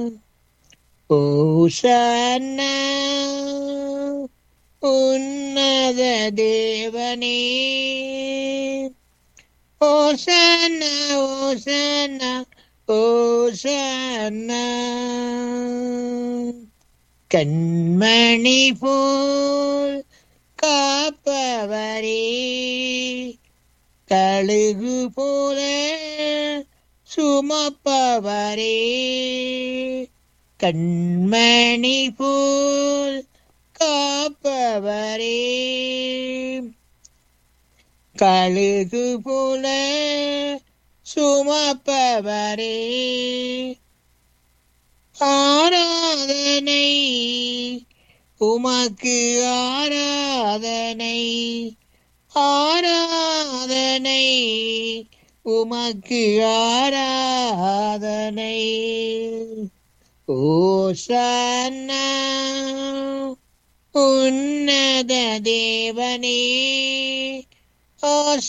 ஓசன்னா உன்னத தேவனே ஓசன்னா ஓசன்னா ஓசன்னா கண்மணி போல் காப்பவரே கழுகு போல சுமப்பவரே கண்மணி போல் காப்பவரே கழுகு போல சுமப்பவரே ஆராதனை உமக்கு ஆராதனை ஆராதனை உமக்கு ஆராதனை ஓசன்னா உன்னத தேவனே ஓச